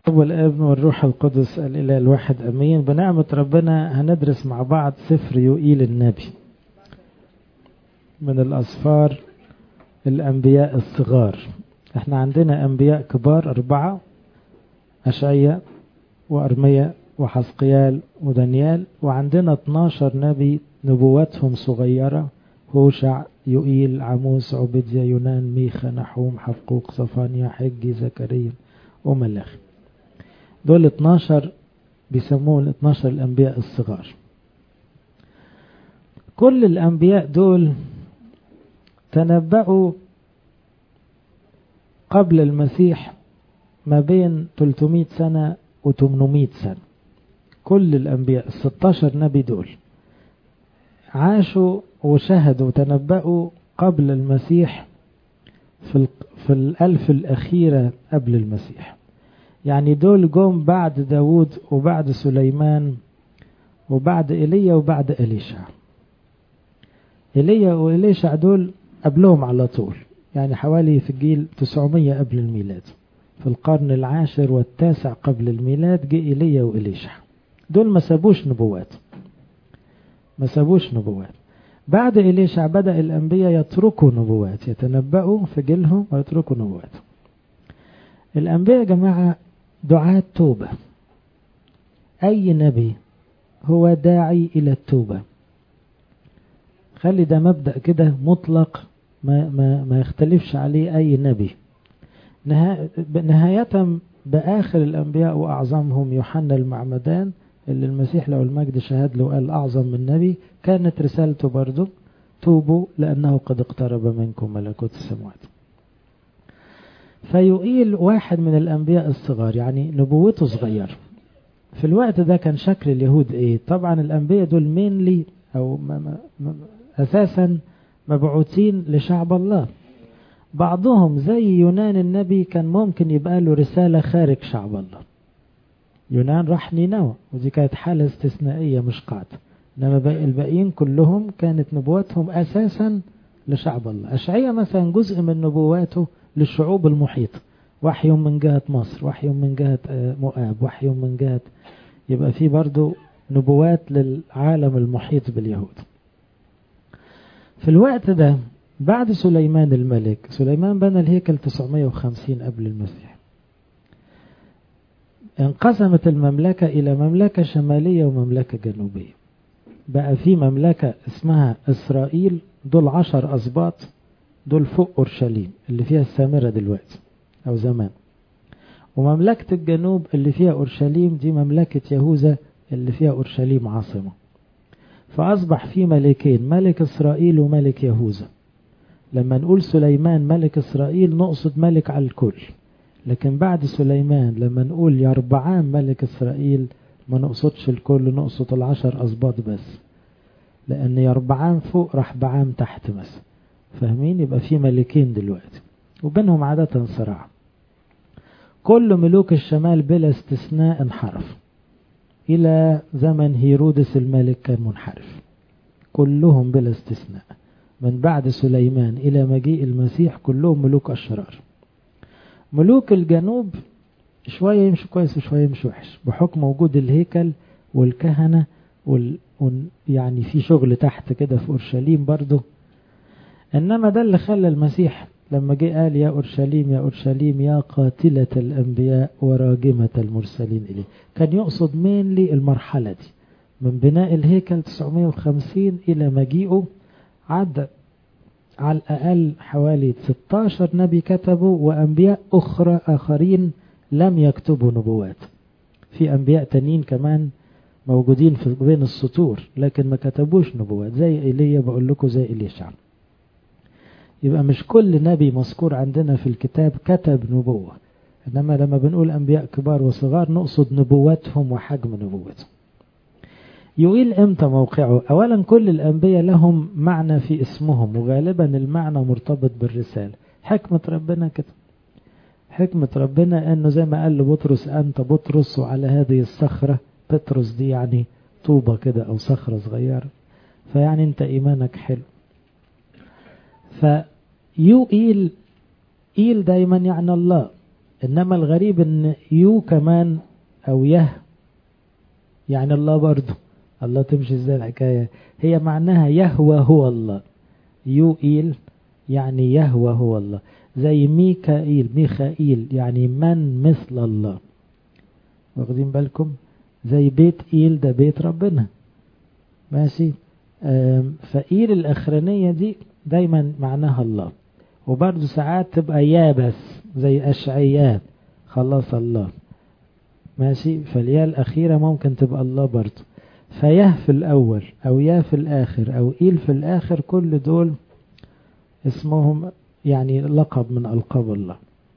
والابن والروح القدس الإله الواحد أمين بنعمة ربنا هندرس مع بعض سفر يوئيل النبي من الأصفار الأنبياء الصغار احنا عندنا أنبياء كبار أربعة أشعية وأرمية وحسقيال ودانيال وعندنا 12 نبي نبواتهم صغيرة هوشع يوئيل عموس عبدية يونان ميخا نحوم حفقوق صفانيا حجي زكريا وملاخي دول 12 بيسموهم 12 الأنبياء الصغار كل الأنبياء دول تنبأوا قبل المسيح ما بين 300 سنة و800 سنة كل الأنبياء ال 16 نبي دول عاشوا وشهدوا وتنبأوا قبل المسيح في, في الألف الأخيرة قبل المسيح يعني دول جم بعد داود وبعد سليمان وبعد إيليا وبعد إليشع إيليا وإليشع دول قبلهم على طول يعني حوالي في الجيل 900 قبل الميلاد في القرن العاشر والتاسع قبل الميلاد جه إيليا وإليشع دول ما سابوش نبوات ما سابوش نبوات بعد إليشع بدأ الأنبياء يتركوا نبوات يتنبأوا في جيلهم ويتركوا نبوات الأنبياء يا جماعة دعاة توبة أي نبي هو داعي إلى التوبة خلي ده مبدأ كده مطلق ما, ما, ما يختلفش عليه أي نبي نهاية بآخر الأنبياء وأعظمهم يوحنا المعمدان اللي المسيح له المجد شهد له قال أعظم من نبي كانت رسالته برضه توبوا لأنه قد اقترب منكم ملكوت السماوات فيقيل واحد من الأنبياء الصغار يعني نبوته صغير في الوقت ده كان شكل اليهود ايه طبعا الأنبياء دول مينلي أو ما ما أساسا مبعوثين لشعب الله بعضهم زي يونان النبي كان ممكن يبقى له رسالة خارج شعب الله يونان راح نينوى ودي كانت حالة استثنائية مش قاعدة إنما الباقيين كلهم كانت نبواتهم أساسا لشعب الله أشعية مثلا جزء من نبواته للشعوب المحيطة وحي من جهة مصر وحي من جهة مؤاب وحي من جهة يبقى في برضو نبوات للعالم المحيط باليهود في الوقت ده بعد سليمان الملك سليمان بنى الهيكل 950 قبل المسيح انقسمت المملكة إلى مملكة شمالية ومملكة جنوبية بقى في مملكة اسمها إسرائيل دول عشر أسباط دول فوق أورشليم اللي فيها السامرة دلوقتي أو زمان ومملكة الجنوب اللي فيها أورشليم دي مملكة يهوذا اللي فيها أورشليم عاصمة فأصبح في ملكين ملك إسرائيل وملك يهوذا لما نقول سليمان ملك إسرائيل نقصد ملك على الكل لكن بعد سليمان لما نقول يربعام ملك إسرائيل ما نقصدش الكل نقصد العشر أسباط بس لأن يربعام فوق راح بعام تحت مثلا فاهمين يبقى في ملكين دلوقتي وبينهم عادة صراع كل ملوك الشمال بلا استثناء انحرف إلى زمن هيرودس الملك كان منحرف كلهم بلا استثناء من بعد سليمان إلى مجيء المسيح كلهم ملوك أشرار ملوك الجنوب شوية يمشوا كويس وشوية يمشوا وحش بحكم وجود الهيكل والكهنة وال... يعني في شغل تحت كده في أورشليم برضه إنما ده اللي خلى المسيح لما جه قال يا أورشليم يا أورشليم يا قاتلة الأنبياء وراجمة المرسلين إليه كان يقصد مين لي المرحلة دي من بناء الهيكل 950 إلى مجيئه عدى على الأقل حوالي 16 نبي كتبوا وأنبياء أخرى آخرين لم يكتبوا نبوات في أنبياء تانيين كمان موجودين في بين السطور لكن ما كتبوش نبوات زي إيليا بقول لكم زي إليشع يبقى مش كل نبي مذكور عندنا في الكتاب كتب نبوة إنما لما بنقول أنبياء كبار وصغار نقصد نبواتهم وحجم نبوتهم يقيل امتى موقعه اولا كل الانبياء لهم معنى في اسمهم وغالبا المعنى مرتبط بالرسالة حكمة ربنا كده حكمة ربنا انه زي ما قال لبطرس انت بطرس وعلى هذه الصخرة بطرس دي يعني طوبة كده او صخرة صغيرة فيعني انت ايمانك حلو فيقيل إيل دايما يعني الله إنما الغريب إن يو كمان أو يه يعني الله برضه الله تمشي ازاي الحكاية هي معناها يهوى هو الله يو إيل يعني يهوى هو الله زي ميكائيل ميخائيل يعني من مثل الله واخدين بالكم زي بيت إيل ده بيت ربنا ماشي فإيل الأخرانية دي دايما معناها الله وبرضه ساعات تبقى يا بس زي أشعيات خلاص الله ماشي فالياء الأخيرة ممكن تبقى الله برضه فيه في الأول أو يا في الآخر أو إيل في الآخر كل دول اسمهم يعني لقب من ألقاب الله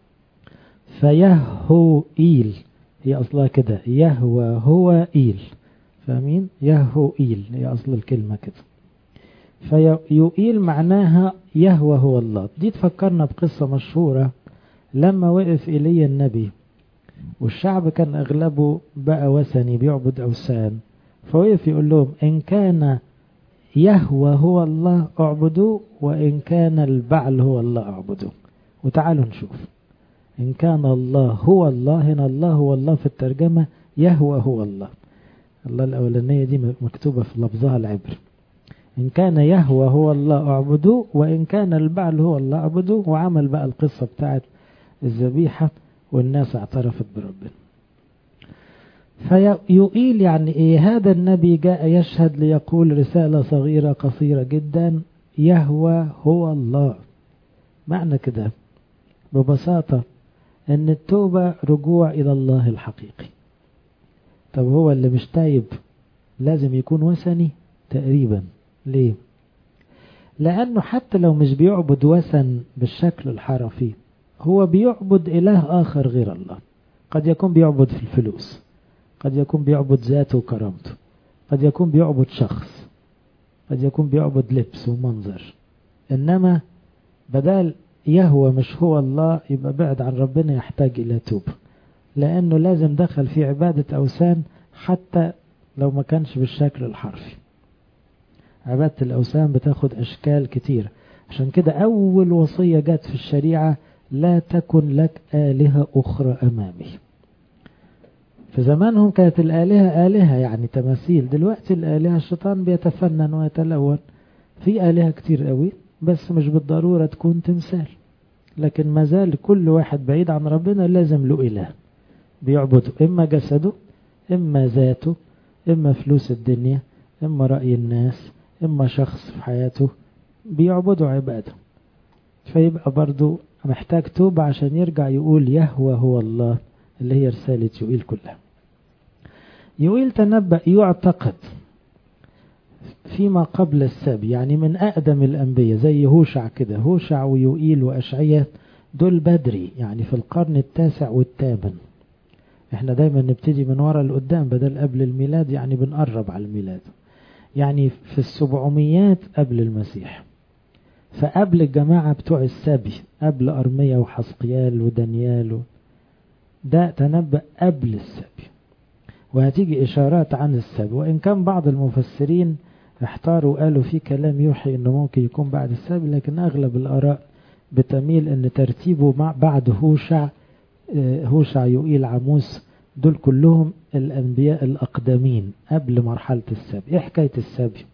فيهو إيل هي أصلها كده يهوى هو إيل فاهمين يهو إيل هي أصل الكلمة كده فيؤيل معناها يهوى هو الله دي تفكرنا بقصة مشهورة لما وقف إلي النبي والشعب كان أغلبه بقى وثني بيعبد أوثان فوقف يقول لهم إن كان يهوى هو الله اعبدوه وإن كان البعل هو الله اعبدوه وتعالوا نشوف إن كان الله هو الله هنا الله هو الله في الترجمة يهوى هو الله الله الأولانية دي مكتوبة في لفظها العبري إن كان يهوى هو الله اعبدوه وإن كان البعل هو الله اعبدوه وعمل بقى القصة بتاعت الذبيحة والناس اعترفت بربنا فيقيل يعني إيه هذا النبي جاء يشهد ليقول رسالة صغيرة قصيرة جدا يهوى هو الله معنى كده ببساطة أن التوبة رجوع إلى الله الحقيقي طب هو اللي مش تايب لازم يكون وثني تقريبا ليه لأنه حتى لو مش بيعبد وثن بالشكل الحرفي هو بيعبد إله آخر غير الله قد يكون بيعبد في الفلوس قد يكون بيعبد ذاته وكرامته قد يكون بيعبد شخص قد يكون بيعبد لبس ومنظر إنما بدل يهوى مش هو الله يبقى بعد عن ربنا يحتاج إلى توب لأنه لازم دخل في عبادة أوثان حتى لو ما كانش بالشكل الحرفي عبادة الأوثان بتاخد أشكال كتير عشان كده أول وصية جت في الشريعة لا تكن لك آلهة أخرى أمامي في زمانهم كانت الآلهة آلهة يعني تماثيل دلوقتي الآلهة الشيطان بيتفنن ويتلون في آلهة كتير قوي بس مش بالضرورة تكون تمثال لكن ما زال كل واحد بعيد عن ربنا لازم له إله بيعبده إما جسده إما ذاته إما فلوس الدنيا إما رأي الناس إما شخص في حياته بيعبدوا عباده فيبقى برضو محتاج توبة عشان يرجع يقول يهوى هو الله اللي هي رسالة يوئيل كلها يوئيل تنبأ يعتقد فيما قبل السبي يعني من أقدم الأنبياء زي هوشع كده هوشع ويوئيل وأشعية دول بدري يعني في القرن التاسع والثامن احنا دايما نبتدي من ورا لقدام بدل قبل الميلاد يعني بنقرب على الميلاد يعني في السبعميات قبل المسيح فقبل الجماعة بتوع السبي قبل أرمية وحسقيال ودانيال و... ده تنبأ قبل السبي وهتيجي إشارات عن السبي وإن كان بعض المفسرين احتاروا وقالوا في كلام يوحي انه ممكن يكون بعد السبي لكن اغلب الاراء بتميل ان ترتيبه مع بعد هوشع هوشع يوئيل عموس دول كلهم الانبياء الاقدمين قبل مرحلة السبي ايه حكاية السبي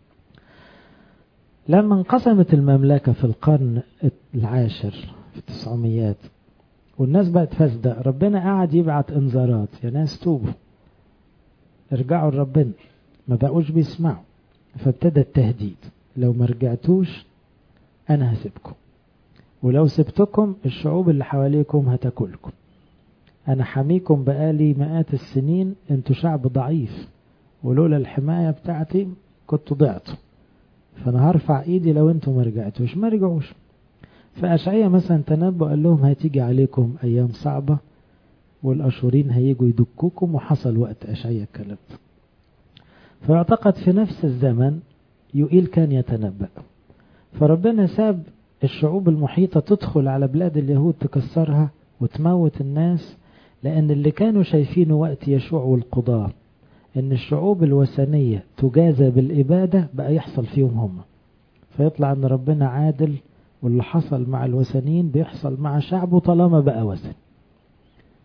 لما انقسمت المملكة في القرن العاشر في التسعميات والناس بقت فاسدة ربنا قاعد يبعت انذارات يا ناس توبوا ارجعوا لربنا ما بقوش بيسمعوا فابتدى التهديد لو ما رجعتوش انا هسيبكم ولو سبتكم الشعوب اللي حواليكم هتاكلكم انا حميكم بقالي مئات السنين انتوا شعب ضعيف ولولا الحماية بتاعتي كنتوا ضعتوا فانا هرفع ايدي لو انتوا ما رجعتوش ما رجعوش فأشعية مثلا تنبأ قال لهم هتيجي عليكم أيام صعبة والأشورين هيجوا يدكوكم وحصل وقت أشعية الكلام ده فاعتقد في نفس الزمن يوئيل كان يتنبأ فربنا ساب الشعوب المحيطة تدخل على بلاد اليهود تكسرها وتموت الناس لأن اللي كانوا شايفينه وقت يشوع والقضاء إن الشعوب الوثنية تجازى بالإبادة بقى يحصل فيهم هم فيطلع أن ربنا عادل واللي حصل مع الوثنيين بيحصل مع شعبه طالما بقى وثن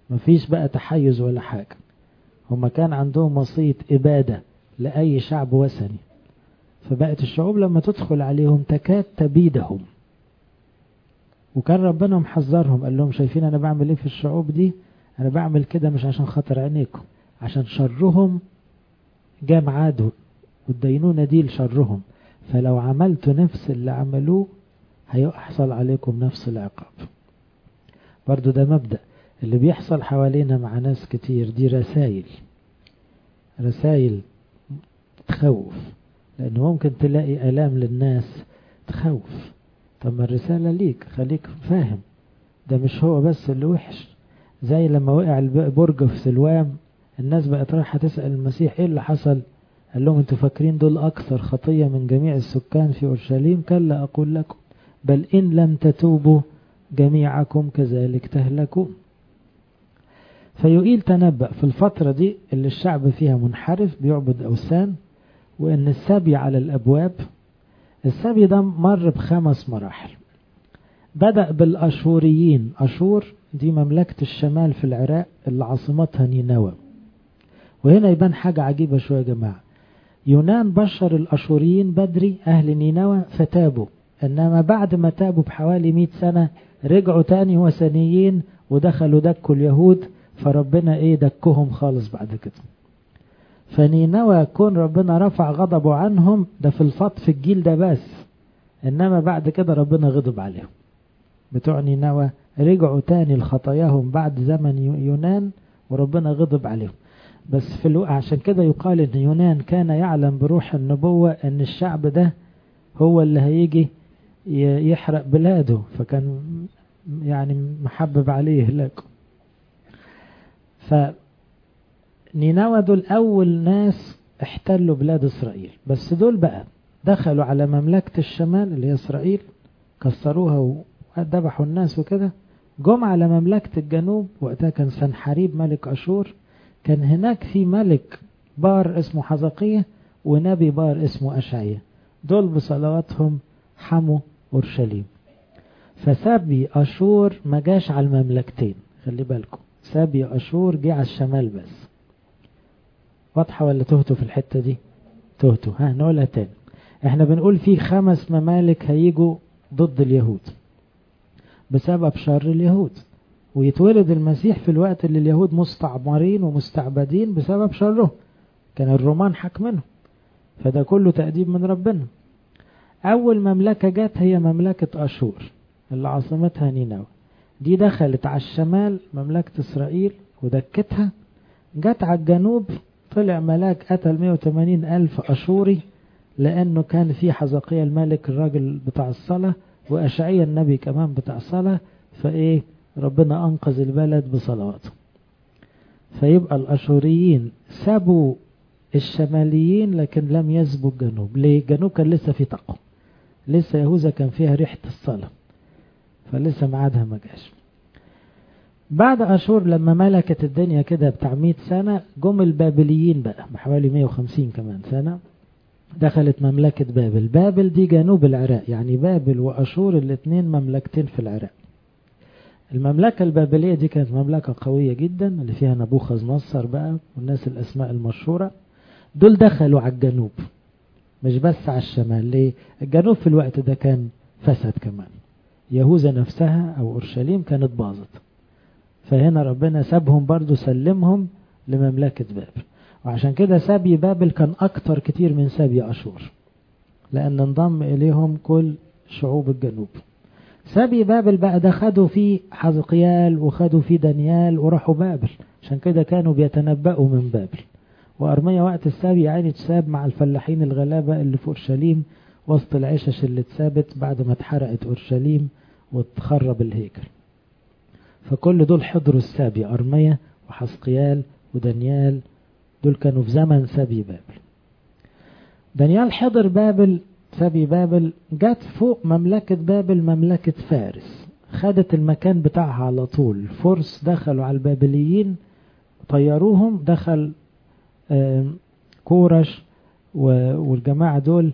مفيش بقى تحيز ولا حاجة هما كان عندهم وصية إبادة لأي شعب وثني فبقت الشعوب لما تدخل عليهم تكاد تبيدهم وكان ربنا محذرهم قال لهم شايفين أنا بعمل إيه في الشعوب دي أنا بعمل كده مش عشان خاطر عينيكم عشان شرهم جاء ميعاده والدينونة دي لشرهم فلو عملتوا نفس اللي عملوه هيحصل عليكم نفس العقاب برضو ده مبدأ اللي بيحصل حوالينا مع ناس كتير دي رسائل رسائل تخوف لأنه ممكن تلاقي ألام للناس تخوف طب ما الرسالة ليك خليك فاهم ده مش هو بس اللي وحش زي لما وقع البرج في سلوام الناس بقت رايحة تسأل المسيح ايه اللي حصل قال لهم انتوا فاكرين دول أكثر خطية من جميع السكان في أورشليم كلا أقول لكم بل إن لم تتوبوا جميعكم كذلك تهلكون فيقيل تنبأ في الفترة دي اللي الشعب فيها منحرف بيعبد أوثان وإن السبي على الأبواب السبي ده مر بخمس مراحل بدأ بالأشوريين أشور دي مملكة الشمال في العراق اللي عاصمتها نينوى وهنا يبان حاجة عجيبة شوية يا جماعة يونان بشر الأشوريين بدري أهل نينوى فتابوا إنما بعد ما تابوا بحوالي مئة سنة رجعوا تاني وثنيين ودخلوا دكوا اليهود فربنا ايه دكهم خالص بعد كده فنينوى كون ربنا رفع غضبه عنهم ده في الفط في الجيل ده بس انما بعد كده ربنا غضب عليهم بتوع نينوى رجعوا تاني لخطاياهم بعد زمن يونان وربنا غضب عليهم بس في الوقت عشان كده يقال ان يونان كان يعلم بروح النبوة ان الشعب ده هو اللي هيجي يحرق بلاده فكان يعني محبب عليه هلاكه فنينوى دول أول ناس احتلوا بلاد إسرائيل بس دول بقى دخلوا على مملكة الشمال اللي هي إسرائيل كسروها وذبحوا الناس وكده جم على مملكة الجنوب وقتها كان سنحريب ملك أشور كان هناك في ملك بار اسمه حزقية ونبي بار اسمه أشعية دول بصلواتهم حموا أورشليم فسبي أشور ما جاش على المملكتين خلي بالكم سبي أشور جه على الشمال بس واضحة ولا تهتوا في الحتة دي تهتوا ها نقولها تاني احنا بنقول في خمس ممالك هيجوا ضد اليهود بسبب شر اليهود ويتولد المسيح في الوقت اللي اليهود مستعمرين ومستعبدين بسبب شره كان الرومان حاكمينهم فده كله تأديب من ربنا أول مملكة جت هي مملكة أشور اللي عاصمتها نينوى دي دخلت على الشمال مملكة إسرائيل ودكتها جت على الجنوب طلع ملاك قتل 180 ألف أشوري لأنه كان في حزقية الملك الراجل بتاع الصلاة وأشعية النبي كمان بتاع الصلاة فإيه ربنا أنقذ البلد بصلواته فيبقى الأشوريين سابوا الشماليين لكن لم يسبوا الجنوب ليه الجنوب كان لسه في تقوى لسه يهوذا كان فيها ريحة الصلاة فلسه ميعادها ما جاش بعد أشور لما ملكت الدنيا كده بتاع 100 سنة جم البابليين بقى بحوالي 150 كمان سنة دخلت مملكة بابل بابل دي جنوب العراق يعني بابل وأشور الاثنين مملكتين في العراق المملكة البابلية دي كانت مملكة قوية جدا اللي فيها نبوخذ نصر بقى والناس الأسماء المشهورة دول دخلوا على الجنوب مش بس على الشمال ليه الجنوب في الوقت ده كان فسد كمان يهوذا نفسها أو أورشليم كانت باظت فهنا ربنا سابهم برضو سلمهم لمملكة بابل وعشان كده سبي بابل كان أكتر كتير من سبي أشور لأن انضم إليهم كل شعوب الجنوب سبي بابل بقى ده خدوا فيه حزقيال وخدوا فيه دانيال وراحوا بابل عشان كده كانوا بيتنبأوا من بابل وأرمية وقت السبي يعني تساب مع الفلاحين الغلابة اللي في أورشليم وسط العشش اللي اتسابت بعد ما اتحرقت أورشليم وتخرب الهيكل فكل دول حضروا السبي أرمية وحسقيال ودانيال دول كانوا في زمن سبي بابل دانيال حضر بابل سبي بابل جت فوق مملكة بابل مملكة فارس خدت المكان بتاعها على طول فرس دخلوا على البابليين طيروهم دخل كورش والجماعة دول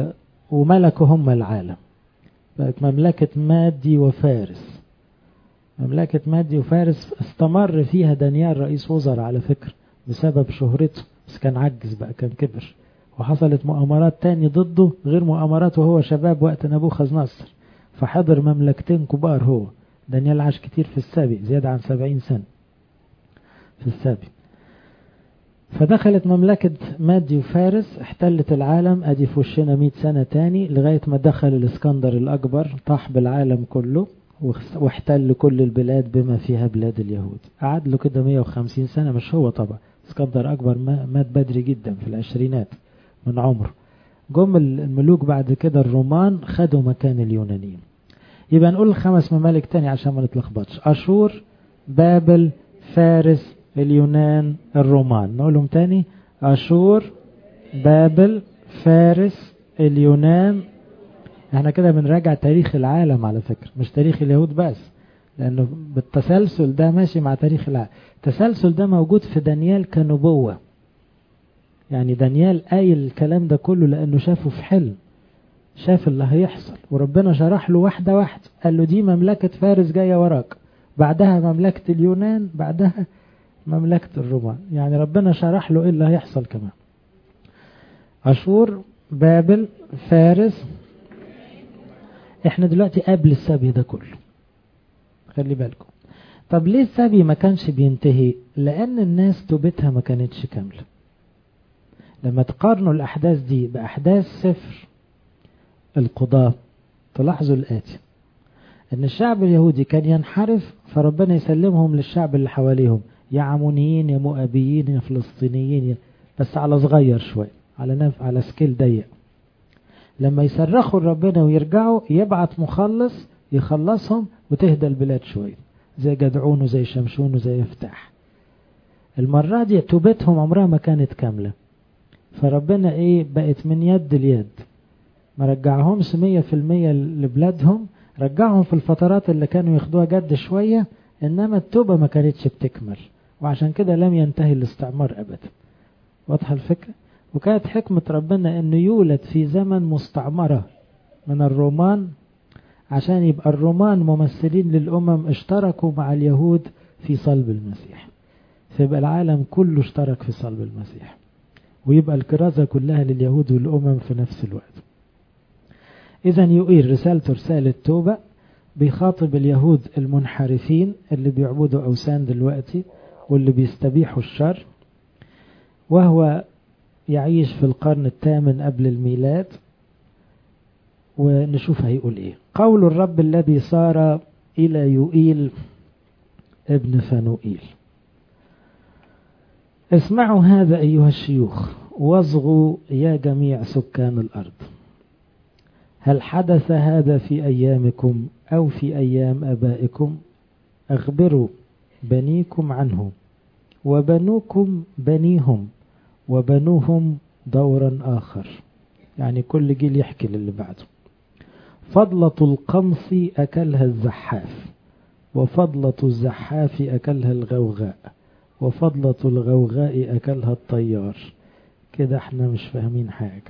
وملكوا هم العالم بقت مملكة مادي وفارس مملكة مادي وفارس استمر فيها دانيال رئيس وزراء على فكرة بسبب شهرته بس كان عجز بقى كان كبر وحصلت مؤامرات تاني ضده غير مؤامرات وهو شباب وقت نبوخذ نصر فحضر مملكتين كبار هو دانيال عاش كتير في السابي زيادة عن سبعين سنة في السابي فدخلت مملكة مادي وفارس احتلت العالم ادي في وشنا 100 سنة تاني لغاية ما دخل الاسكندر الاكبر طاح بالعالم كله واحتل كل البلاد بما فيها بلاد اليهود قعد له كده 150 سنة مش هو طبعا اسكندر اكبر مات بدري جدا في العشرينات من عمره جم الملوك بعد كده الرومان خدوا مكان اليونانيين يبقى نقول خمس ممالك تاني عشان ما نتلخبطش اشور بابل فارس اليونان الرومان نقولهم تاني اشور بابل فارس اليونان احنا كده بنراجع تاريخ العالم على فكرة مش تاريخ اليهود بس لانه بالتسلسل ده ماشي مع تاريخ العالم التسلسل ده موجود في دانيال كنبوة يعني دانيال قايل الكلام ده كله لانه شافه في حلم شاف اللي هيحصل وربنا شرح له واحدة واحدة قال له دي مملكة فارس جاية وراك بعدها مملكة اليونان بعدها مملكة الرومان يعني ربنا شرح له ايه اللي هيحصل كمان أشور بابل فارس احنا دلوقتي قبل السبي ده كله خلي بالكم طب ليه السبي ما كانش بينتهي لان الناس توبتها ما كانتش كاملة لما تقارنوا الاحداث دي باحداث سفر القضاء تلاحظوا الاتي ان الشعب اليهودي كان ينحرف فربنا يسلمهم للشعب اللي حواليهم يا عمونيين يا مؤابيين يا فلسطينيين بس على صغير شوي على نف... على سكيل ضيق لما يصرخوا ربنا ويرجعوا يبعت مخلص يخلصهم وتهدى البلاد شوية زي جدعون وزي شمشون وزي يفتح المرة دي توبتهم عمرها ما كانت كاملة فربنا ايه بقت من يد ليد ما رجعهمش مية في المية لبلادهم رجعهم في الفترات اللي كانوا ياخدوها جد شوية انما التوبة ما كانتش بتكمل وعشان كده لم ينتهي الاستعمار ابدا واضحة الفكرة وكانت حكمة ربنا انه يولد في زمن مستعمرة من الرومان عشان يبقى الرومان ممثلين للأمم اشتركوا مع اليهود في صلب المسيح فيبقى العالم كله اشترك في صلب المسيح ويبقى الكرازة كلها لليهود والأمم في نفس الوقت إذا يؤير رسالته رسالة توبة بيخاطب اليهود المنحرفين اللي بيعبدوا أوثان دلوقتي واللي بيستبيحوا الشر وهو يعيش في القرن الثامن قبل الميلاد ونشوف هيقول ايه قول الرب الذي صار إلى يؤيل ابن فنوئيل اسمعوا هذا أيها الشيوخ واصغوا يا جميع سكان الأرض هل حدث هذا في أيامكم أو في أيام أبائكم أخبروا بنيكم عنه وبنوكم بنيهم وبنوهم دورا آخر يعني كل جيل يحكي للي بعده فضلة القمص أكلها الزحاف وفضلة الزحاف أكلها الغوغاء وفضلة الغوغاء أكلها الطيار كده احنا مش فاهمين حاجة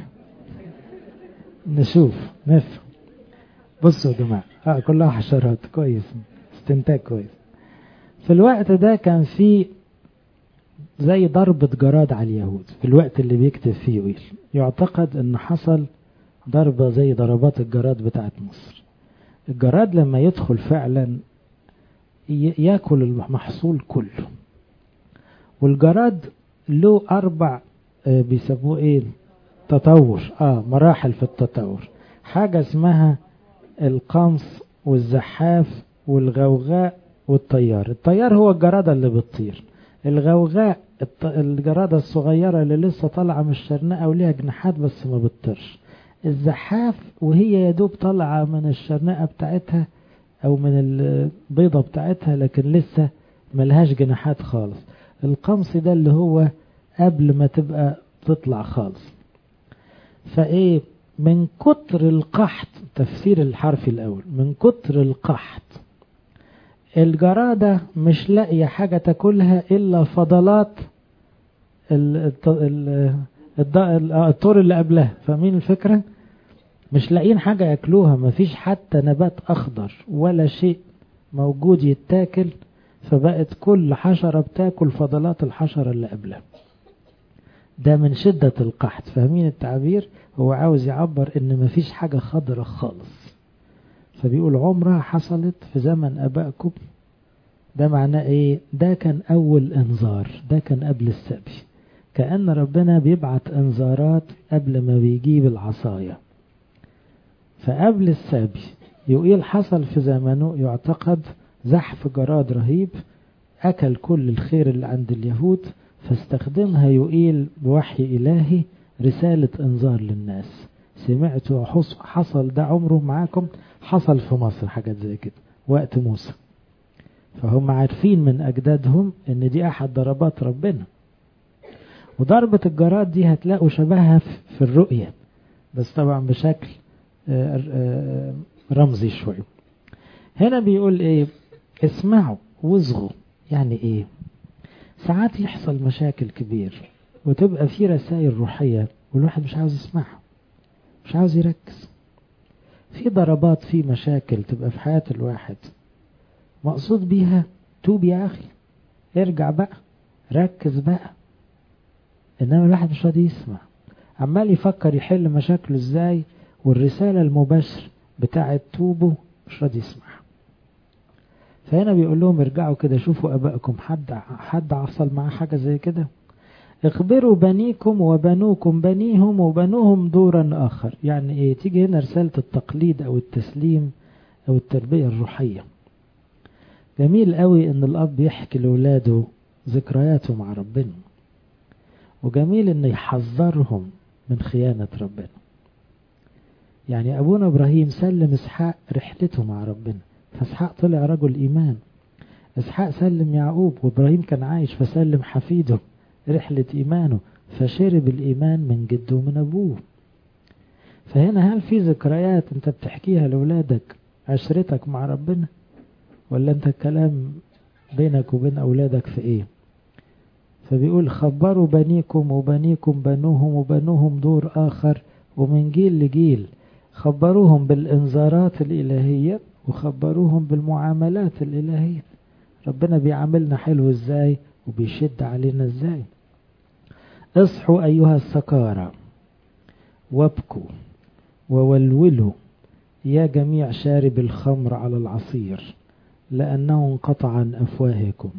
نشوف نفهم بصوا يا جماعة اه كلها حشرات كويس استنتاج كويس في الوقت ده كان في زي ضربة جراد على اليهود في الوقت اللي بيكتب فيه ويل يعتقد ان حصل ضربة زي ضربات الجراد بتاعت مصر الجراد لما يدخل فعلا ياكل المحصول كله والجراد له اربع بيسموه ايه تطور اه مراحل في التطور حاجة اسمها القمص والزحاف والغوغاء والطيار الطيار هو الجرادة اللي بتطير الغوغاء الجرادة الصغيرة اللي لسه طالعة من الشرنقة وليها جناحات بس ما بتطيرش الزحاف وهي يا دوب طالعة من الشرنقة بتاعتها او من البيضة بتاعتها لكن لسه ملهاش جناحات خالص القمص ده اللي هو قبل ما تبقى تطلع خالص فايه من كتر القحط تفسير الحرف الاول من كتر القحط الجرادة مش لاقية حاجة تاكلها الا فضلات الطور اللي قبلها فاهمين الفكرة مش لاقيين حاجة ياكلوها مفيش حتى نبات اخضر ولا شيء موجود يتاكل فبقت كل حشرة بتاكل فضلات الحشرة اللي قبلها ده من شدة القحط فاهمين التعبير هو عاوز يعبر ان مفيش حاجة خضرة خالص فبيقول عمرها حصلت في زمن ابائكم ده معناه ايه ده كان اول انذار ده كان قبل السبي كأن ربنا بيبعت انذارات قبل ما بيجيب العصاية فقبل السبي يقيل حصل في زمنه يعتقد زحف جراد رهيب أكل كل الخير اللي عند اليهود فاستخدمها يقيل بوحي إلهي رسالة انذار للناس سمعتوا حصل ده عمره معاكم حصل في مصر حاجات زي كده وقت موسى فهم عارفين من أجدادهم ان دي أحد ضربات ربنا وضربة الجراد دي هتلاقوا شبهها في الرؤية بس طبعا بشكل رمزي شوي هنا بيقول ايه اسمعوا واصغوا يعني ايه ساعات يحصل مشاكل كبير وتبقى في رسائل روحية والواحد مش عاوز يسمعها مش عاوز يركز في ضربات في مشاكل تبقى في حياة الواحد مقصود بيها توب يا أخي ارجع بقى ركز بقى إنما الواحد مش راضي يسمع عمال يفكر يحل مشاكله ازاي والرسالة المباشرة بتاعة توبه مش راضي يسمعها فهنا بيقول لهم ارجعوا كده شوفوا أبائكم حد حد حصل معاه حاجة زي كده اخبروا بنيكم وبنوكم بنيهم وبنوهم دورا آخر يعني ايه تيجي هنا رسالة التقليد أو التسليم أو التربية الروحية جميل قوي ان الأب يحكي لأولاده ذكرياته مع ربنا وجميل انه يحذرهم من خيانة ربنا يعني أبونا إبراهيم سلم إسحاق رحلته مع ربنا فإسحاق طلع رجل إيمان إسحاق سلم يعقوب وإبراهيم كان عايش فسلم حفيده رحلة إيمانه فشرب الإيمان من جده ومن أبوه فهنا هل في ذكريات أنت بتحكيها لأولادك عشرتك مع ربنا ولا أنت الكلام بينك وبين أولادك في إيه فبيقول خبروا بنيكم وبنيكم بنوهم وبنوهم دور آخر ومن جيل لجيل خبروهم بالإنذارات الإلهية وخبروهم بالمعاملات الإلهية ربنا بيعاملنا حلو إزاي وبيشد علينا إزاي اصحوا أيها السكارى وابكوا وولولوا يا جميع شارب الخمر على العصير لأنه انقطع عن أفواهكم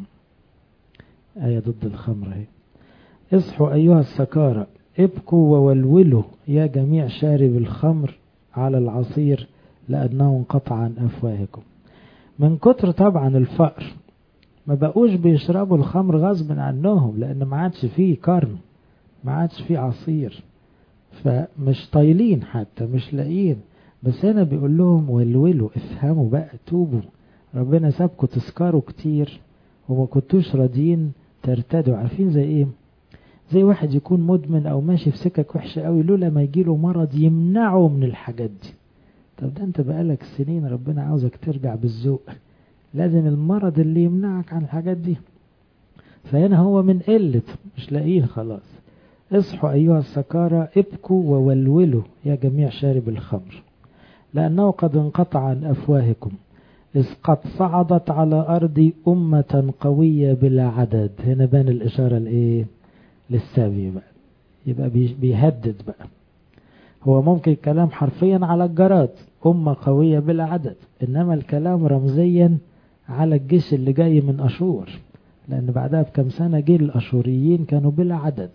آية ضد الخمر هي اصحوا أيها السكارى ابكوا وولولوا يا جميع شارب الخمر على العصير لأنه انقطع عن أفواهكم من كتر طبعا الفقر ما بقوش بيشربوا الخمر غصب عنهم لأن ما عادش فيه كرم ما عادش فيه عصير فمش طايلين حتى مش لاقيين بس هنا بيقول لهم ولولوا افهموا بقى توبوا ربنا سابكم تسكروا كتير وما كنتوش راضيين ترتدوا عارفين زي ايه زي واحد يكون مدمن او ماشي في سكك وحشة قوي لولا ما يجيله مرض يمنعه من الحاجات دي طب ده انت بقالك سنين ربنا عاوزك ترجع بالذوق لازم المرض اللي يمنعك عن الحاجات دي فهنا هو من قلة مش لاقيين خلاص اصحوا أيها السكارى ابكوا وولولوا يا جميع شارب الخمر لأنه قد انقطع عن أفواهكم إذ قد صعدت على أرض أمة قوية بلا عدد هنا بان الإشارة لإيه للسبي بقى يبقى بيهدد بقى هو ممكن الكلام حرفيا على الجراد أمة قوية بلا عدد إنما الكلام رمزيا على الجيش اللي جاي من أشور لأن بعدها بكم سنة جيل الأشوريين كانوا بلا عدد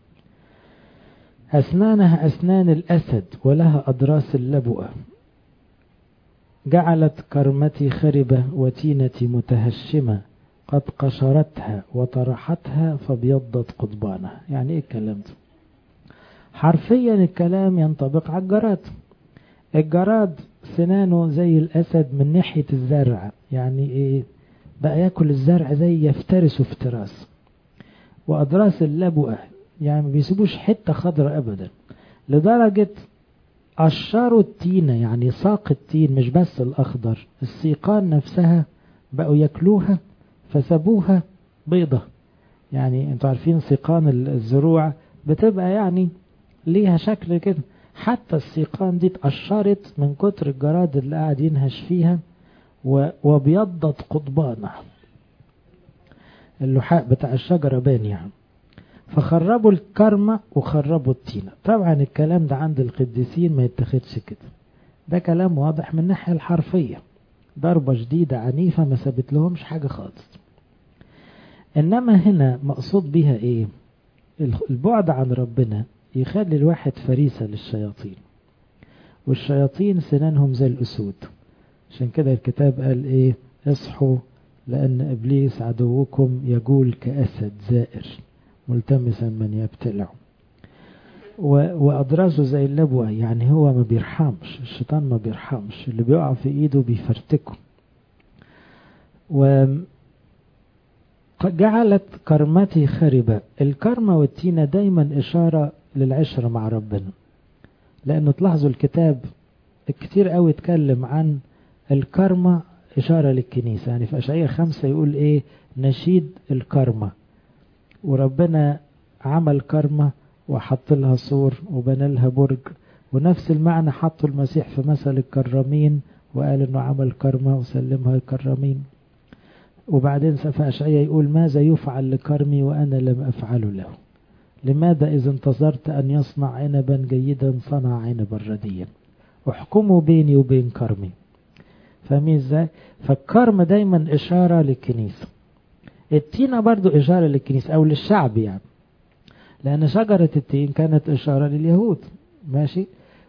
أسنانها أسنان الأسد ولها أضراس اللبؤة جعلت كرمتي خربة وتينتي متهشمة قد قشرتها وطرحتها فابيضت قضبانها يعني ايه الكلام ده حرفيا الكلام ينطبق على الجراد الجراد سنانه زي الأسد من ناحية الزرع يعني ايه بقى ياكل الزرع زي يفترسه افتراس وأضراس اللبؤة يعني ما بيسيبوش حتة خضراء أبدا لدرجة قشروا التينة يعني ساق التين مش بس الأخضر السيقان نفسها بقوا ياكلوها فسابوها بيضة يعني انتوا عارفين سيقان الزروع بتبقى يعني ليها شكل كده حتى السيقان دي اتقشرت من كتر الجراد اللي قاعد ينهش فيها وابيضت قضبانها اللحاء بتاع الشجرة بان يعني فخربوا الكرمة وخربوا التينة طبعا الكلام ده عند القديسين ما يتخذش كده ده كلام واضح من الناحية الحرفية ضربة جديدة عنيفة ما سابت لهمش حاجة خالص إنما هنا مقصود بيها إيه البعد عن ربنا يخلي الواحد فريسة للشياطين والشياطين سنانهم زي الأسود عشان كده الكتاب قال إيه اصحوا لأن إبليس عدوكم يقول كأسد زائر ملتمسا من يبتلعه وأدراسه زي اللبوة يعني هو ما بيرحمش الشيطان ما بيرحمش اللي بيقع في إيده بيفرتكه وجعلت كرمتي خربة الكرمة والتينة دايما إشارة للعشرة مع ربنا لأنه تلاحظوا الكتاب كتير قوي اتكلم عن الكرمة إشارة للكنيسة يعني في أشعية خمسة يقول إيه نشيد الكرمة وربنا عمل كرمة وحط لها سور وبنى لها برج ونفس المعنى حطوا المسيح في مثل الكرامين وقال انه عمل كرمة وسلمها الكرامين وبعدين في أشعية يقول ماذا يفعل لكرمي وأنا لم أفعل له لماذا إذا انتظرت أن يصنع عنبا جيدا صنع عنبا رديا احكموا بيني وبين كرمي فاهمين ازاي فالكرم دايما إشارة للكنيسة التينة برضو إشارة للكنيسة أو للشعب يعني لأن شجرة التين كانت إشارة لليهود ماشي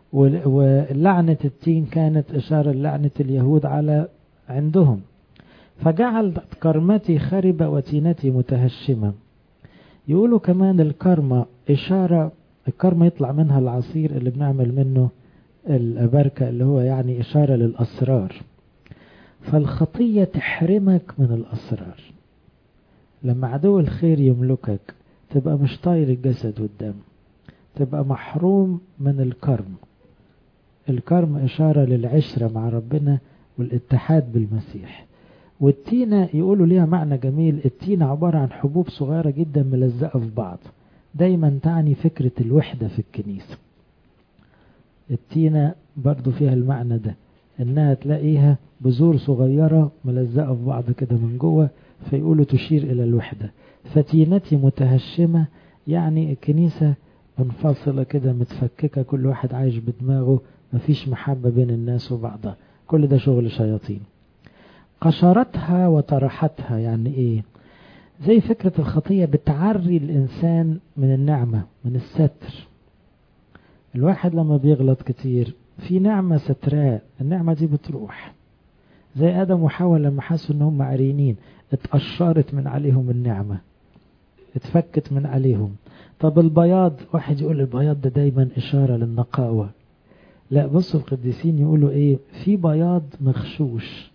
ولعنة التين كانت إشارة لعنة اليهود على عندهم فجعل كرمتي خربة وتينتي متهشمة يقولوا كمان الكرمة إشارة الكرمة يطلع منها العصير اللي بنعمل منه الأبركة اللي هو يعني إشارة للأسرار فالخطية تحرمك من الأسرار لما عدو الخير يملكك تبقى مش طاير الجسد والدم تبقى محروم من الكرم الكرم إشارة للعشرة مع ربنا والاتحاد بالمسيح والتينة يقولوا ليها معنى جميل التينة عبارة عن حبوب صغيرة جدا ملزقة في بعض دايما تعني فكرة الوحدة في الكنيسة التينة برضو فيها المعنى ده انها تلاقيها بذور صغيرة ملزقة في بعض كده من جوه فيقولوا تشير الى الوحدة فتينتي متهشمة يعني الكنيسة منفصلة كده متفككة كل واحد عايش بدماغه مفيش محبة بين الناس وبعضها كل ده شغل شياطين قشرتها وطرحتها يعني ايه زي فكرة الخطية بتعري الإنسان من النعمة من الستر الواحد لما بيغلط كتير في نعمة ستراه النعمة دي بتروح زي آدم وحواء لما حسوا ان هم عرينين اتقشرت من عليهم النعمة اتفكت من عليهم طب البياض واحد يقول البياض ده دايما إشارة للنقاوة لا بصوا القديسين يقولوا ايه في بياض مغشوش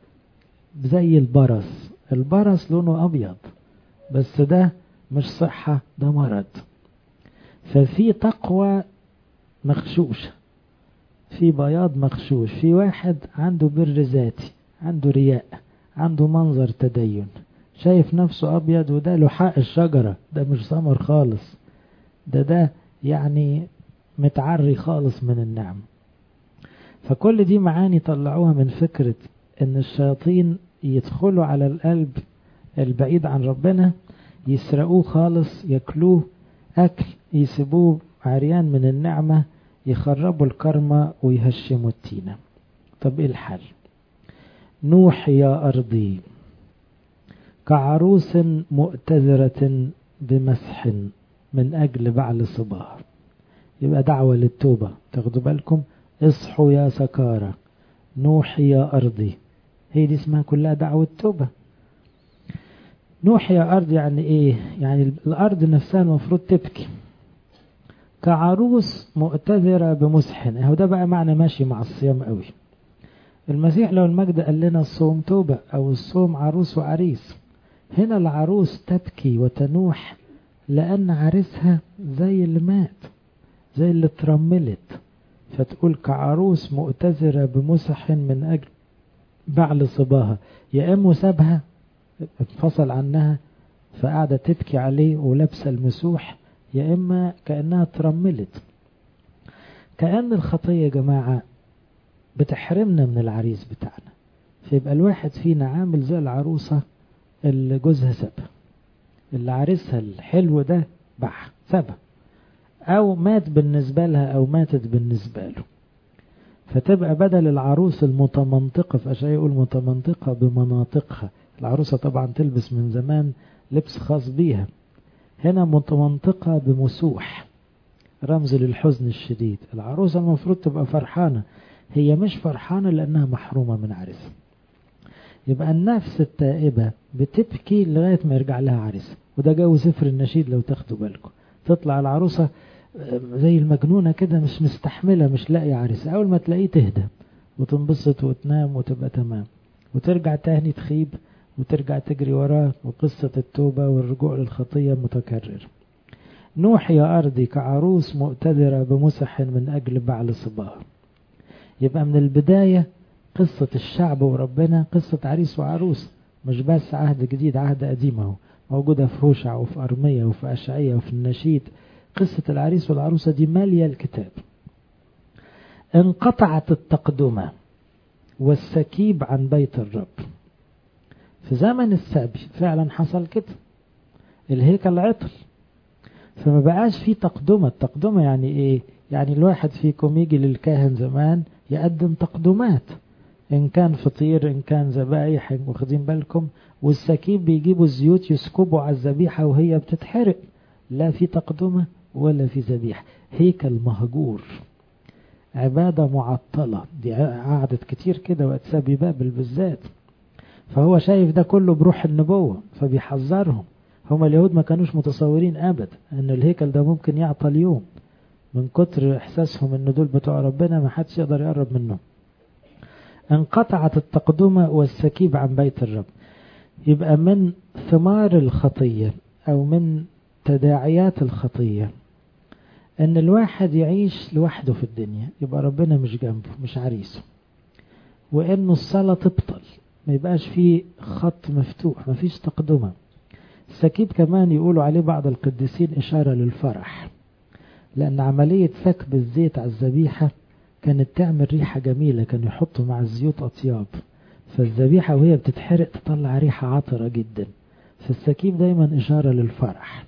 زي البرص البرص لونه أبيض بس ده مش صحة ده مرض ففي تقوى مغشوشة في بياض مغشوش في واحد عنده بر ذاتي عنده رياء عنده منظر تدين شايف نفسه أبيض وده لحاء الشجرة ده مش ثمر خالص ده ده يعني متعري خالص من النعم فكل دي معاني طلعوها من فكرة ان الشياطين يدخلوا على القلب البعيد عن ربنا يسرقوه خالص ياكلوه أكل يسيبوه عريان من النعمة يخربوا الكرمة ويهشموا التينة طب ايه الحل نوح يا أرضي كعروس مؤتذرة بمسح من أجل بعل صباها يبقى دعوة للتوبة تاخدوا بالكم اصحوا يا سكارى نوح يا أرضي هي دي اسمها كلها دعوة توبة نوح يا أرض يعني إيه يعني الأرض نفسها المفروض تبكي كعروس مؤتذرة بمسح اهو ده بقى معنى ماشي مع الصيام قوي المسيح لو المجد قال لنا الصوم توبة أو الصوم عروس وعريس هنا العروس تبكي وتنوح لأن عريسها زي اللي مات زي اللي اترملت فتقول كعروس مؤتذرة بمسح من أجل بعل صباها يا إما سابها انفصل عنها فقاعدة تبكي عليه ولابسة المسوح يا إما كأنها ترملت كأن الخطية يا جماعة بتحرمنا من العريس بتاعنا فيبقى الواحد فينا عامل زي العروسة اللي جوزها سابها اللي عريسها الحلو ده باعها سابها أو مات بالنسبة لها أو ماتت بالنسبة له فتبقى بدل العروس المتمنطقة في أشياء يقول متمنطقة بمناطقها العروسة طبعا تلبس من زمان لبس خاص بيها هنا متمنطقة بمسوح رمز للحزن الشديد العروسة المفروض تبقى فرحانة هي مش فرحانة لأنها محرومة من عريسها يبقى النفس التائبة بتبكي لغاية ما يرجع لها عريس وده جو سفر النشيد لو تاخدوا بالكم تطلع العروسة زي المجنونة كده مش مستحملة مش لاقي عريس أول ما تلاقيه تهدى وتنبسط وتنام وتبقى تمام وترجع تاني تخيب وترجع تجري وراه وقصة التوبة والرجوع للخطية متكرر نوح يا أرضي كعروس مؤتدرة بمسح من أجل بعل صباها يبقى من البداية قصة الشعب وربنا قصة عريس وعروس مش بس عهد جديد عهد قديم اهو موجودة في هوشع وفي أرمية وفي أشعية وفي النشيد قصة العريس والعروسة دي مالية الكتاب انقطعت التقدمة والسكيب عن بيت الرب في زمن السبي فعلا حصل كده الهيكل عطل فما بقاش في تقدمة التقدمة يعني ايه يعني الواحد فيكم يجي للكاهن زمان يقدم تقدمات إن كان فطير إن كان ذبايح واخدين بالكم والسكيب بيجيبوا الزيوت يسكبوا على الذبيحة وهي بتتحرق لا في تقدمة ولا في ذبيحة هيكل مهجور عبادة معطلة دي قعدت كتير كده وقت سبي بابل بالذات فهو شايف ده كله بروح النبوة فبيحذرهم هما اليهود ما كانوش متصورين أبدا أن الهيكل ده ممكن يعطل يوم من كتر إحساسهم أن دول بتوع ربنا ما حدش يقدر يقرب منهم انقطعت التقدمة والسكيب عن بيت الرب يبقى من ثمار الخطية أو من تداعيات الخطية أن الواحد يعيش لوحده في الدنيا يبقى ربنا مش جنبه مش عريسه وأنه الصلاة تبطل ما يبقاش فيه خط مفتوح ما فيش تقدمة السكيب كمان يقولوا عليه بعض القديسين إشارة للفرح لأن عملية سكب الزيت على الذبيحة كانت تعمل ريحة جميلة كانوا يحطوا مع الزيوت أطياب فالذبيحة وهي بتتحرق تطلع ريحة عطرة جدا فالسكيب دايما إشارة للفرح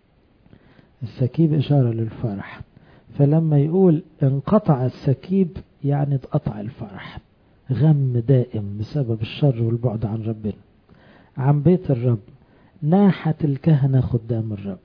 السكيب إشارة للفرح فلما يقول انقطع السكيب يعني اتقطع الفرح غم دائم بسبب الشر والبعد عن ربنا عن بيت الرب ناحت الكهنة خدام الرب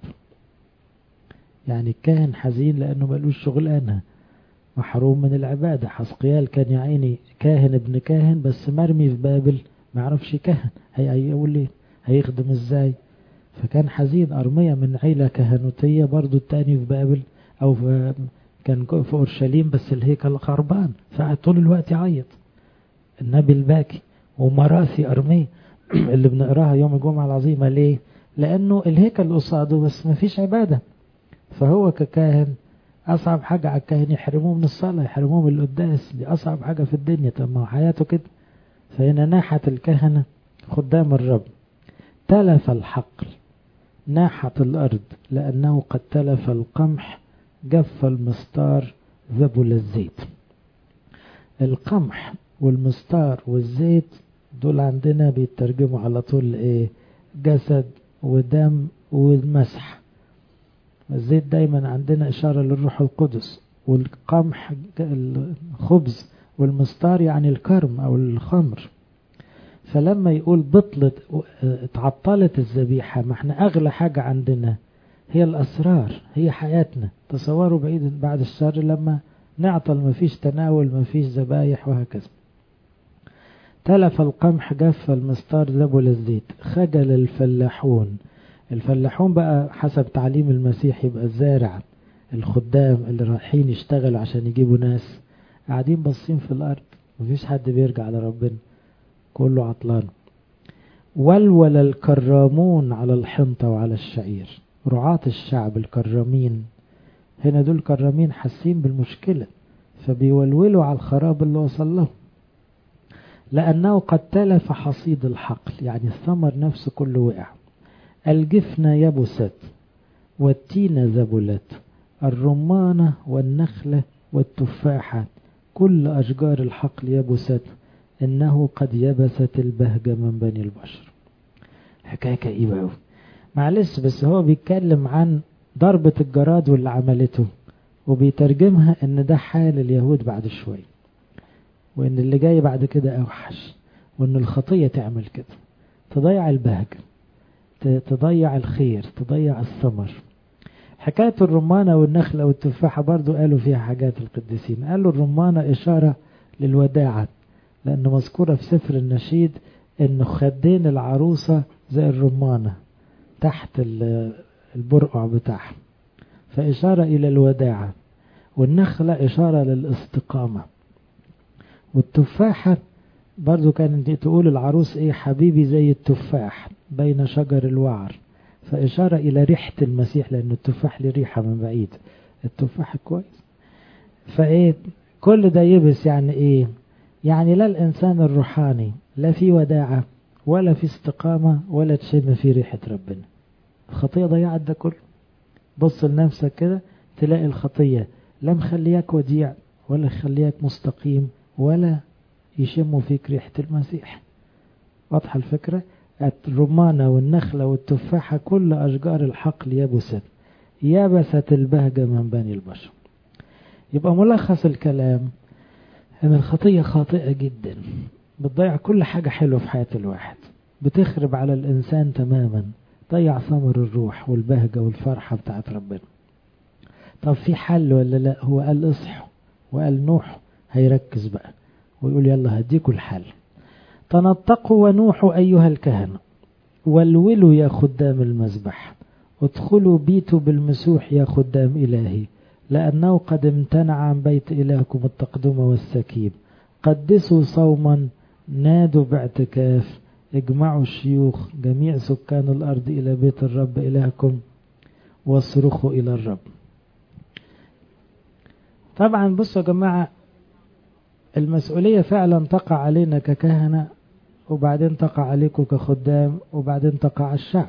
يعني الكاهن حزين لأنه ملوش شغلانة محروم من العبادة حسقيال كان يا عيني كاهن ابن كاهن بس مرمي في بابل ما يعرفش كاهن هيقول ليه هيخدم ازاي فكان حزين أرمية من عيلة كهنوتية برضو التاني في بابل أو في كان في أورشليم بس الهيكل خربان فقعد طول الوقت يعيط النبي الباكي ومراسي أرمية اللي بنقراها يوم الجمعة العظيمة ليه لأنه الهيكل قصاده بس ما فيش عبادة فهو ككاهن أصعب حاجة على الكاهن يحرموه من الصلاة يحرموه من القداس دي أصعب حاجة في الدنيا طب ما هو حياته كده فهنا ناحت الكهنة خدام الرب تلف الحقل ناحت الأرض لأنه قد تلف القمح جف المستار ذبل الزيت القمح والمستار والزيت دول عندنا بيترجموا على طول ايه جسد ودم والمسح الزيت دايما عندنا إشارة للروح القدس والقمح الخبز والمستار يعني الكرم أو الخمر فلما يقول بطلت اتعطلت الذبيحة ما احنا أغلى حاجة عندنا هي الأسرار هي حياتنا تصوروا بعيد بعد الشر لما نعطل ما فيش تناول ما فيش ذبايح وهكذا تلف القمح جف المستار ذبل الزيت خجل الفلاحون الفلاحون بقى حسب تعليم المسيح يبقى الزارع الخدام اللي رايحين يشتغلوا عشان يجيبوا ناس قاعدين باصين في الأرض مفيش حد بيرجع لربنا كله عطلان ولول الكرامون على الحنطة وعلى الشعير رعاة الشعب الكرامين هنا دول كرامين حاسين بالمشكلة فبيولولوا على الخراب اللي وصل لهم لأنه قد تلف حصيد الحقل يعني الثمر نفسه كله وقع الجفنة يبست والتين ذبلت الرمانة والنخلة والتفاحة كل أشجار الحقل يبست إنه قد يبست البهجة من بني البشر حكاية كئيبة أوي معلش بس هو بيتكلم عن ضربة الجراد واللي عملته وبيترجمها ان ده حال اليهود بعد شوية وان اللي جاي بعد كده اوحش وان الخطية تعمل كده تضيع البهجة تضيع الخير تضيع الثمر حكاية الرمانة والنخلة والتفاحة برضو قالوا فيها حاجات القديسين قالوا الرمانة إشارة للوداعة لأن مذكورة في سفر النشيد إن خدين العروسة زي الرمانة تحت البرقع بتاعها فإشارة إلى الوداعة والنخلة إشارة للاستقامة والتفاحة برضو كانت تقول العروس إيه حبيبي زي التفاح بين شجر الوعر فإشارة إلى ريحة المسيح لأن التفاح له ريحة من بعيد التفاح كويس فإيه كل ده يبس يعني إيه يعني لا الإنسان الروحاني لا في وداعة ولا في استقامة ولا تشم في ريحة ربنا الخطية ضيعت ده كله بص لنفسك كده تلاقي الخطية لا مخلياك وديع ولا خلياك مستقيم ولا يشموا فيك ريحة المسيح واضحة الفكرة الرمانة والنخلة والتفاحة كل أشجار الحقل يبست يبست البهجة من بني البشر يبقى ملخص الكلام أن الخطية خاطئة جدا بتضيع كل حاجة حلوة في حياة الواحد بتخرب على الإنسان تماما ضيع ثمر الروح والبهجة والفرحة بتاعت ربنا طب في حل ولا لا هو قال اصحوا وقال نوح هيركز بقى ويقول يلا هديكوا الحل تنطقوا ونوحوا أيها الكهنة والولوا يا خدام المذبح ادخلوا بيتوا بالمسوح يا خدام إلهي لأنه قد امتنع عن بيت إلهكم التقدم والسكيب قدسوا صوما نادوا باعتكاف اجمعوا الشيوخ جميع سكان الأرض إلى بيت الرب إلهكم واصرخوا إلى الرب طبعا بصوا يا جماعة المسؤولية فعلا تقع علينا ككهنة وبعدين تقع عليكم كخدام وبعدين تقع على الشعب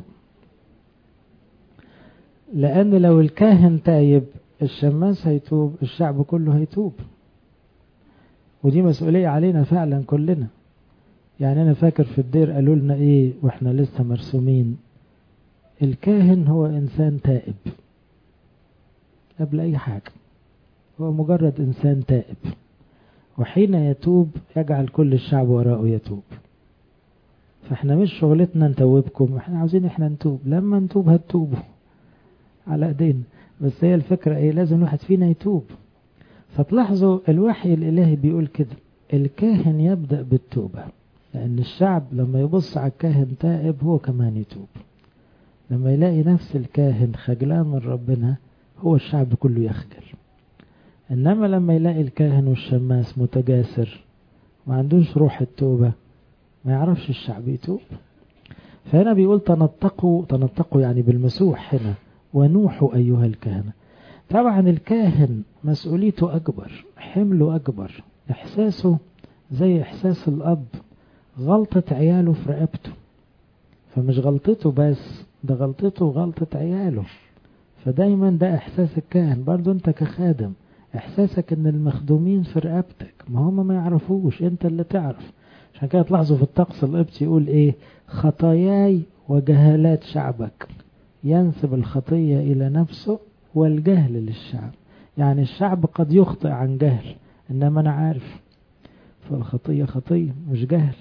لأن لو الكاهن تايب الشماس هيتوب الشعب كله هيتوب ودي مسؤولية علينا فعلا كلنا يعني أنا فاكر في الدير قالوا لنا إيه وإحنا لسه مرسومين الكاهن هو إنسان تائب قبل أي حاجة هو مجرد إنسان تائب وحين يتوب يجعل كل الشعب وراءه يتوب فاحنا مش شغلتنا نتوبكم احنا عاوزين احنا نتوب لما نتوب هتتوبوا على ايدينا بس هي الفكرة ايه لازم الواحد فينا يتوب فتلاحظوا الوحي الالهي بيقول كده الكاهن يبدأ بالتوبة لان الشعب لما يبص على الكاهن تائب هو كمان يتوب لما يلاقي نفس الكاهن خجلان من ربنا هو الشعب كله يخجل إنما لما يلاقي الكاهن والشماس متجاسر ما عندوش روح التوبة ما يعرفش الشعب يتوب فهنا بيقول تنطقوا تنطقوا يعني بالمسوح هنا ونوحوا أيها الكهنة طبعا الكاهن مسؤوليته أكبر حمله أكبر إحساسه زي إحساس الأب غلطة عياله في رقبته فمش غلطته بس ده غلطته وغلطة عياله فدايما ده إحساس الكاهن برضو أنت كخادم احساسك ان المخدومين في رقبتك ما هم ما يعرفوش انت اللي تعرف عشان كده تلاحظوا في الطقس القبطي يقول ايه خطاياي وجهالات شعبك ينسب الخطية الى نفسه والجهل للشعب يعني الشعب قد يخطئ عن جهل انما انا عارف فالخطية خطية مش جهل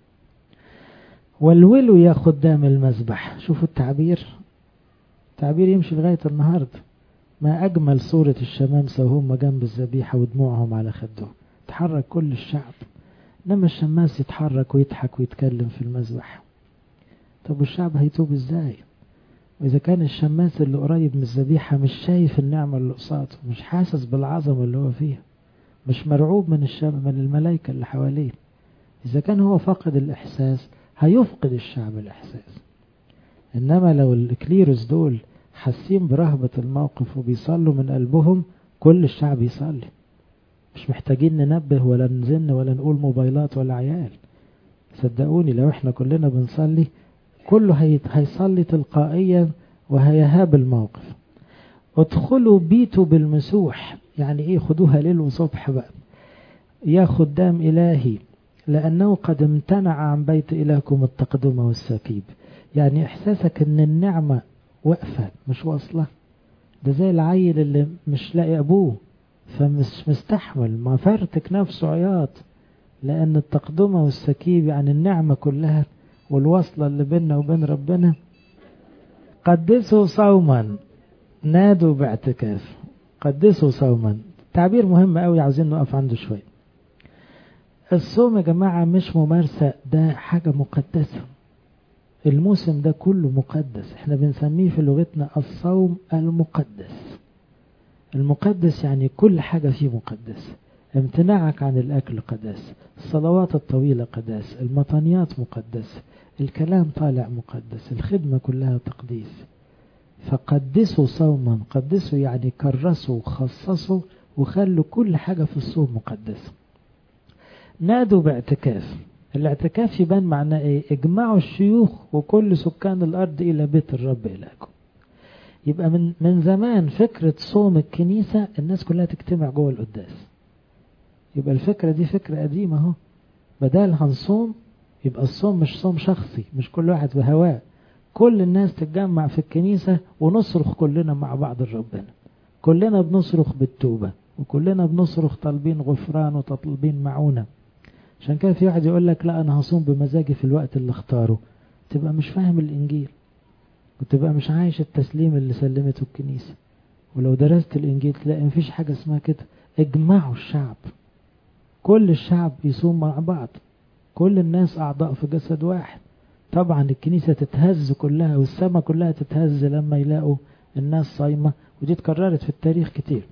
والولوا يا خدام المذبح شوفوا التعبير تعبير يمشي لغاية النهارده ما أجمل صورة الشمامسة وهم جنب الذبيحة ودموعهم على خدهم تحرك كل الشعب إنما الشماس يتحرك ويضحك ويتكلم في المذبح طب والشعب هيتوب ازاي وإذا كان الشماس اللي قريب من الذبيحة مش شايف النعمة اللي قصاده مش حاسس بالعظمة اللي هو فيها مش مرعوب من الشام من الملائكة اللي حواليه إذا كان هو فقد الإحساس هيفقد الشعب الإحساس إنما لو الكليروس دول حاسين برهبة الموقف وبيصلوا من قلبهم كل الشعب يصلي مش محتاجين ننبه ولا نزن ولا نقول موبايلات ولا عيال صدقوني لو احنا كلنا بنصلي كله هيصلي تلقائيا وهيهاب الموقف ادخلوا بيتوا بالمسوح يعني ايه خدوها ليل وصبح بقى يا خدام إلهي لأنه قد امتنع عن بيت إلهكم التقدمة والسكيب يعني إحساسك أن النعمة واقفة مش واصلة ده زي العيل اللي مش لاقي أبوه فمش مستحمل ما فرتك نفسه عياط لأن التقدمة والسكيب يعني النعمة كلها والوصلة اللي بيننا وبين ربنا قدسوا صوما نادوا باعتكاف قدسوا صوما تعبير مهم قوي عاوزين نقف عنده شوية الصوم يا جماعة مش ممارسة ده حاجة مقدسة الموسم ده كله مقدس احنا بنسميه في لغتنا الصوم المقدس المقدس يعني كل حاجة فيه مقدس امتناعك عن الأكل قداس الصلوات الطويلة قداس المطانيات مقدس الكلام طالع مقدس الخدمة كلها تقديس فقدسوا صوما قدسوا يعني كرسوا وخصصوا وخلوا كل حاجة في الصوم مقدسة نادوا باعتكاف الاعتكاف يبان معناه ايه اجمعوا الشيوخ وكل سكان الارض الى بيت الرب الهكم يبقى من من زمان فكرة صوم الكنيسة الناس كلها تجتمع جوه القداس يبقى الفكرة دي فكرة قديمة اهو بدل هنصوم يبقى الصوم مش صوم شخصي مش كل واحد بهواه كل الناس تتجمع في الكنيسة ونصرخ كلنا مع بعض لربنا كلنا بنصرخ بالتوبة وكلنا بنصرخ طالبين غفران وطالبين معونة عشان كده في واحد يقول لك لا انا هصوم بمزاجي في الوقت اللي اختاره تبقى مش فاهم الانجيل وتبقى مش عايش التسليم اللي سلمته الكنيسة ولو درست الانجيل تلاقي مفيش حاجة اسمها كده اجمعوا الشعب كل الشعب يصوم مع بعض كل الناس اعضاء في جسد واحد طبعا الكنيسة تتهز كلها والسماء كلها تتهز لما يلاقوا الناس صايمة ودي اتكررت في التاريخ كتير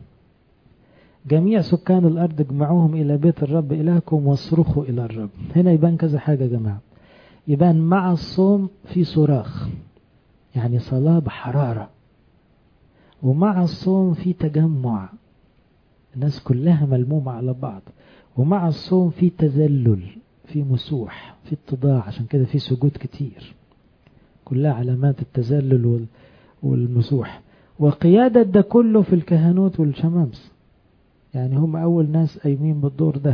جميع سكان الأرض اجمعوهم إلى بيت الرب إلهكم واصرخوا إلى الرب هنا يبان كذا حاجة يا جماعة يبان مع الصوم في صراخ يعني صلاة بحرارة ومع الصوم في تجمع الناس كلها ملمومة على بعض ومع الصوم في تذلل في مسوح في اتضاع عشان كده في سجود كتير كلها علامات التذلل والمسوح وقيادة ده كله في الكهنوت والشمامس يعني هم أول ناس قايمين بالدور ده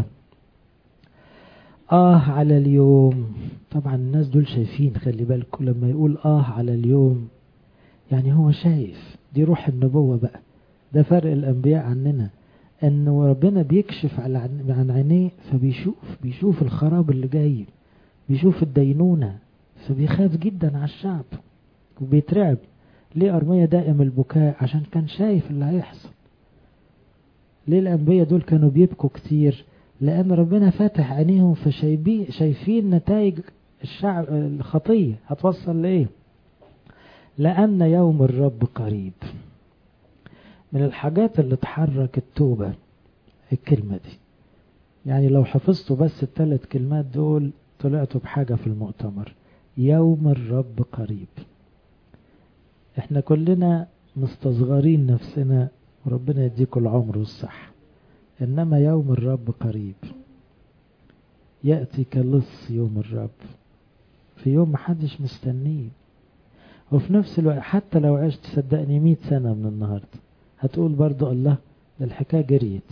آه على اليوم طبعا الناس دول شايفين خلي بالكم لما يقول آه على اليوم يعني هو شايف دي روح النبوة بقى ده فرق الأنبياء عننا أن ربنا بيكشف على عن عينيه فبيشوف بيشوف الخراب اللي جاي بيشوف الدينونة فبيخاف جدا على الشعب وبيترعب ليه أرمية دائم البكاء عشان كان شايف اللي هيحصل ليه الأنبياء دول كانوا بيبكوا كتير لأن ربنا فاتح عينيهم فشايفين نتائج الشعب الخطية هتوصل لإيه لأن يوم الرب قريب من الحاجات اللي تحرك التوبة الكلمة دي يعني لو حفظتوا بس الثلاث كلمات دول طلعتوا بحاجة في المؤتمر يوم الرب قريب احنا كلنا مستصغرين نفسنا وربنا يديكم العمر والصحة إنما يوم الرب قريب يأتي كلص يوم الرب في يوم محدش مستنيه وفي نفس الوقت حتى لو عشت صدقني مئة سنة من النهاردة هتقول برضو الله ده الحكاية جريت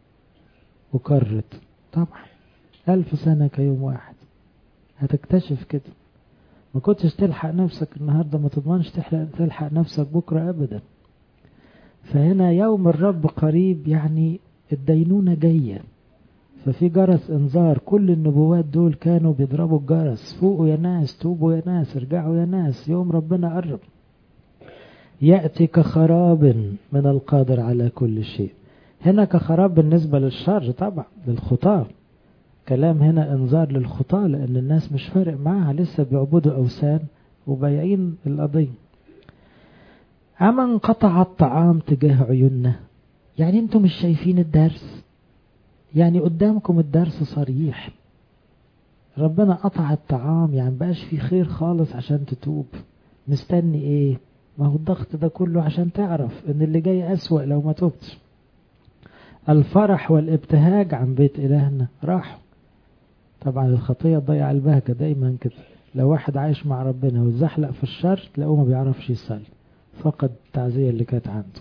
وكرت طبعا ألف سنة كيوم واحد هتكتشف كده ما كنتش تلحق نفسك النهاردة ما تضمنش تلحق نفسك بكرة أبدا فهنا يوم الرب قريب يعني الدينونة جاية ففي جرس انذار كل النبوات دول كانوا بيضربوا الجرس فوقوا يا ناس توبوا يا ناس ارجعوا يا ناس يوم ربنا قرب يأتي كخراب من القادر على كل شيء هنا كخراب بالنسبة للشر طبعا للخطاة كلام هنا انذار للخطاة لأن الناس مش فارق معاها لسه بيعبدوا أوثان وبايعين القضية أما انقطع الطعام تجاه عيوننا يعني انتم مش شايفين الدرس يعني قدامكم الدرس صريح ربنا قطع الطعام يعني بقاش في خير خالص عشان تتوب مستني ايه ما هو الضغط ده كله عشان تعرف ان اللي جاي اسوأ لو ما توبتش الفرح والابتهاج عن بيت إلهنا راحوا طبعا الخطية تضيع البهجة دايما كده لو واحد عايش مع ربنا واتزحلق في الشر تلاقوه ما بيعرفش يصلي فقد التعزية اللي كانت عنده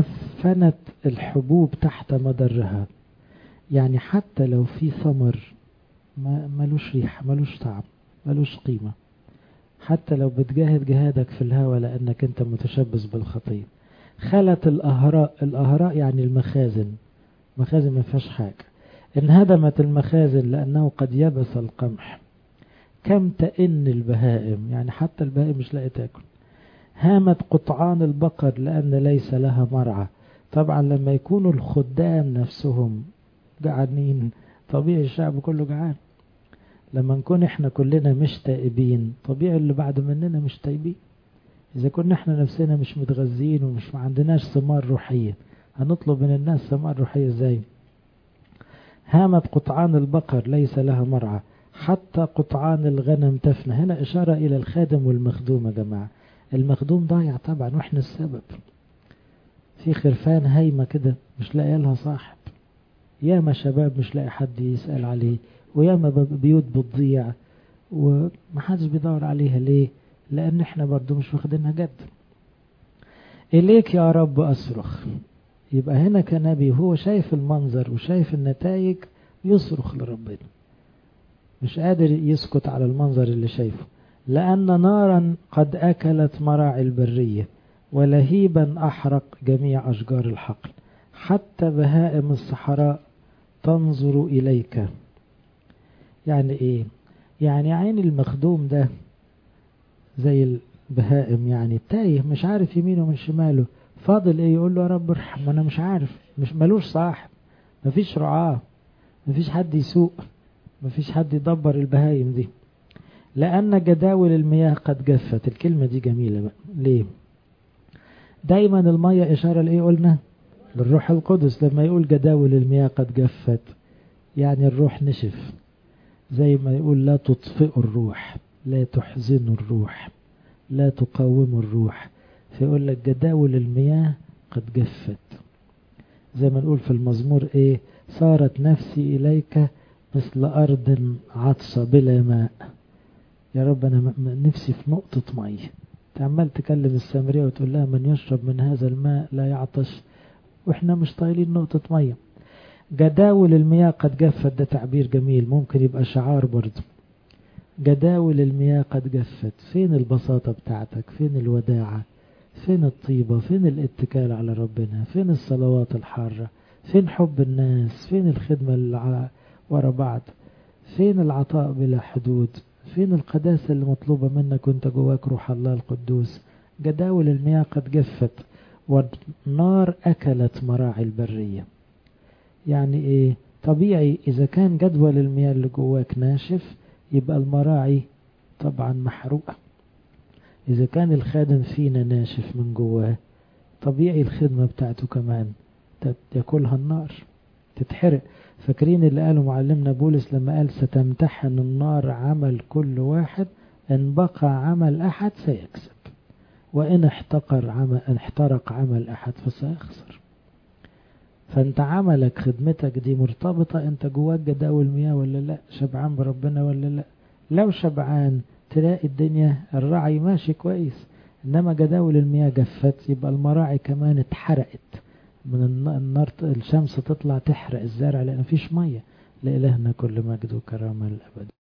عفنت الحبوب تحت مدرها يعني حتى لو في ثمر ما ملوش ريحة ملوش طعم ملوش قيمة حتى لو بتجاهد جهادك في الهوى لأنك أنت متشبث بالخطية خلت الأهراء الأهراء يعني المخازن مخازن ما فيهاش حاجة انهدمت المخازن لأنه قد يبس القمح كم تئن البهائم يعني حتى البهائم مش لاقي تاكل هامت قطعان البقر لأن ليس لها مرعى طبعا لما يكونوا الخدام نفسهم جعانين طبيعي الشعب كله جعان لما نكون احنا كلنا مش تائبين طبيعي اللي بعد مننا مش تايبين اذا كنا احنا نفسنا مش متغذيين ومش ما عندناش ثمار روحيه هنطلب من الناس ثمار روحيه ازاي هامت قطعان البقر ليس لها مرعى حتى قطعان الغنم تفنى هنا إشارة إلى الخادم والمخدوم يا جماعة المخدوم ضايع طبعا وإحنا السبب في خرفان هايمة كده مش لاقي لها صاحب ياما شباب مش لاقي حد يسأل عليه وياما بيوت بتضيع ومحدش بيدور عليها ليه لأن إحنا برضو مش واخدينها جد إليك يا رب أصرخ يبقى هنا كنبي هو شايف المنظر وشايف النتائج يصرخ لربنا مش قادر يسكت على المنظر اللي شايفه لأن نارا قد أكلت مراعي البرية ولهيبا أحرق جميع أشجار الحقل حتى بهائم الصحراء تنظر إليك يعني إيه يعني عين المخدوم ده زي البهائم يعني تايه مش عارف يمينه من شماله فاضل ايه يقول له يا رب ارحم انا مش عارف مش ملوش صاحب مفيش رعاه مفيش حد يسوق مفيش حد يدبر البهايم دي لأن جداول المياه قد جفت الكلمة دي جميلة بقى ليه دايما المية إشارة لإيه قلنا للروح القدس لما يقول جداول المياه قد جفت يعني الروح نشف زي ما يقول لا تطفئوا الروح لا تحزنوا الروح لا تقاوموا الروح فيقول لك جداول المياه قد جفت زي ما نقول في المزمور ايه صارت نفسي إليك مثل أرض عطشة بلا ماء يا رب أنا نفسي في نقطة مية عمال تكلم السامرية وتقول لها من يشرب من هذا الماء لا يعطش وإحنا مش طايلين نقطة مية جداول المياه قد جفت ده تعبير جميل ممكن يبقى شعار برضه جداول المياه قد جفت فين البساطة بتاعتك فين الوداعة فين الطيبة فين الاتكال على ربنا فين الصلوات الحارة فين حب الناس فين الخدمة اللي ورا بعض فين العطاء بلا حدود فين القداسة اللي مطلوبة منك وانت جواك روح الله القدوس جداول المياه قد جفت والنار أكلت مراعي البرية يعني ايه طبيعي إذا كان جدول المياه اللي جواك ناشف يبقى المراعي طبعا محروقة إذا كان الخادم فينا ناشف من جواه طبيعي الخدمة بتاعته كمان ياكلها النار تتحرق فاكرين اللي قاله معلمنا بولس لما قال ستمتحن النار عمل كل واحد إن بقى عمل أحد سيكسب وإن احتقر عمل إن احترق عمل أحد فسيخسر فأنت عملك خدمتك دي مرتبطة أنت جواك جداول مياه ولا لا شبعان بربنا ولا لا لو شبعان تلاقي الدنيا الرعي ماشي كويس إنما جداول المياه جفت يبقى المراعي كمان اتحرقت من النار الشمس تطلع تحرق الزرع لأن مفيش مية لإلهنا كل مجد وكرامة الأبد